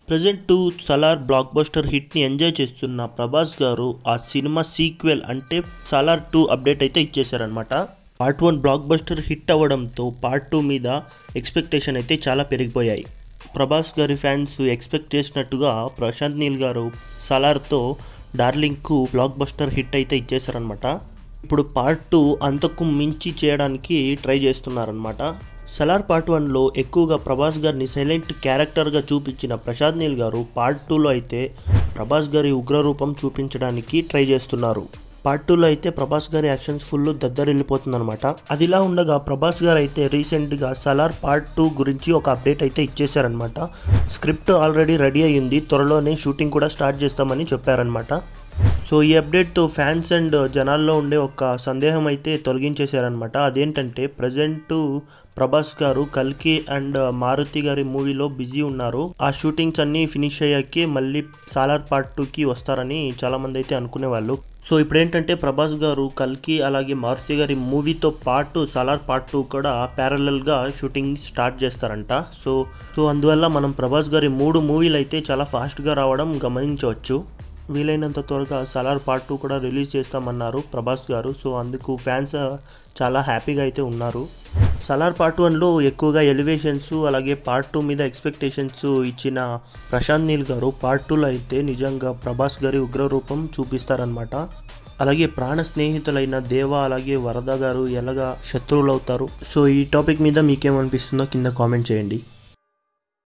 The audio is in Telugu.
present to Salaar blockbuster హిట్ని ఎంజాయ్ చేస్తున్న ప్రభాస్ గారు ఆ సినిమా సీక్వెల్ అంటే సలార్ టూ అప్డేట్ అయితే ఇచ్చేశారనమాట part one blockbuster hit అవ్వడంతో పార్ట్ టూ మీద ఎక్స్పెక్టేషన్ అయితే చాలా పెరిగిపోయాయి ప్రభాస్ గారి ఫ్యాన్స్ ఎక్స్పెక్ట్ చేసినట్టుగా ప్రశాంత్ నీల్ గారు సలార్తో డార్లింగ్కు బ్లాక్ బస్టర్ హిట్ అయితే ఇచ్చేశారనమాట ఇప్పుడు పార్ట్ టూ అంతకు మించి చేయడానికి ట్రై చేస్తున్నారనమాట సలార్ పార్ట్ వన్లో ఎక్కువగా ప్రభాస్ గారిని సైలెంట్ క్యారెక్టర్గా చూపించిన ప్రశాంత్ నీల్ గారు పార్ట్ టూలో అయితే ప్రభాస్ గారి ఉగ్రరూపం చూపించడానికి ట్రై చేస్తున్నారు పార్ట్ టూలో అయితే ప్రభాస్ గారి యాక్షన్స్ ఫుల్ దద్దరిల్లిపోతుందనమాట అదిలా ఉండగా ప్రభాస్ గారు అయితే రీసెంట్గా సలార్ పార్ట్ టూ గురించి ఒక అప్డేట్ అయితే ఇచ్చేశారనమాట స్క్రిప్ట్ ఆల్రెడీ రెడీ అయ్యింది త్వరలోనే షూటింగ్ కూడా స్టార్ట్ చేస్తామని చెప్పారనమాట సో ఈ అప్డేట్తో ఫ్యాన్స్ అండ్ జనాల్లో ఉండే ఒక సందేహం అయితే తొలగించేశారనమాట అదేంటంటే ప్రజెంట్ ప్రభాస్ గారు కల్కి అండ్ మారుతి గారి మూవీలో బిజీ ఉన్నారు ఆ షూటింగ్స్ అన్నీ ఫినిష్ అయ్యాకే మళ్ళీ సాలార్ పార్ట్ టూకి వస్తారని చాలామంది అయితే అనుకునేవాళ్ళు సో ఇప్పుడు ఏంటంటే ప్రభాస్ గారు కల్కి అలాగే మారుతి గారి మూవీతో పాటు సలార్ పార్ట్ టూ కూడా ప్యారలల్గా షూటింగ్ స్టార్ట్ చేస్తారంట సో సో అందువల్ల మనం ప్రభాస్ గారి మూడు మూవీలు అయితే చాలా ఫాస్ట్గా రావడం గమనించవచ్చు వీలైనంత త్వరగా సలార్ పార్ట్ టూ కూడా రిలీజ్ చేస్తామన్నారు ప్రభాస్ గారు సో అందుకు ఫ్యాన్స్ చాలా హ్యాపీగా అయితే ఉన్నారు సలార్ పార్ట్ వన్లో ఎక్కువగా ఎలివేషన్స్ అలాగే పార్ట్ టూ మీద ఎక్స్పెక్టేషన్స్ ఇచ్చిన ప్రశాంత్ నీల్ గారు పార్ట్ టూలో అయితే నిజంగా ప్రభాస్ గారి ఉగ్రరూపం చూపిస్తారనమాట అలాగే ప్రాణ స్నేహితులైన దేవ అలాగే వరద గారు ఎలాగా శత్రువులు అవుతారు సో ఈ టాపిక్ మీద మీకేమనిపిస్తుందో కింద కామెంట్ చేయండి